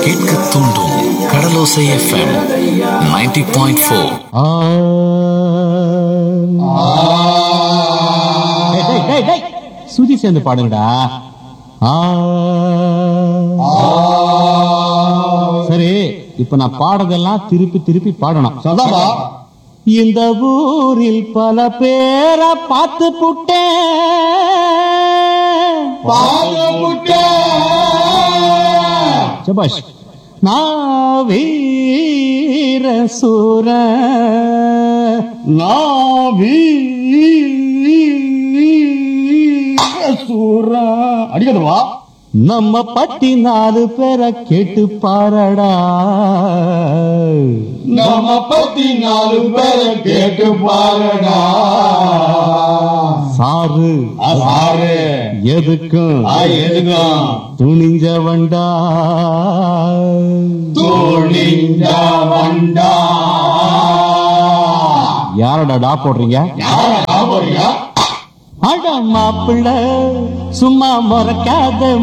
கேட்க தூண்டும் கடலோசை FM 90.4 point four டேய், டேய், டேய், டேய். சுதி சேர்ந்து பாடுங்கடா ஆ. சரி இப்ப நான் பாடுறதெல்லாம் திருப்பி திருப்பி பாடணும் சதாபா இந்த ஊரில் பல பேரை பார்த்து புட்டேன் சபாஷ் நான் வீர சூர சூரா அடிக்கணுமா நம்ம பட்டி நாலு பேரை கேட்டு பாரடா நம்ம பத்தி நாலு பேரை கேட்டு பாருடா சாரு சாரு எதுக்கும் எதுக்கும் துணிஞ்சவன்டா தோழிஞ்ச வண்டா யாரடா டா போடுறீங்க யாரா போறீங்க அட மாப்பிள்ள சும்மா மறக்காத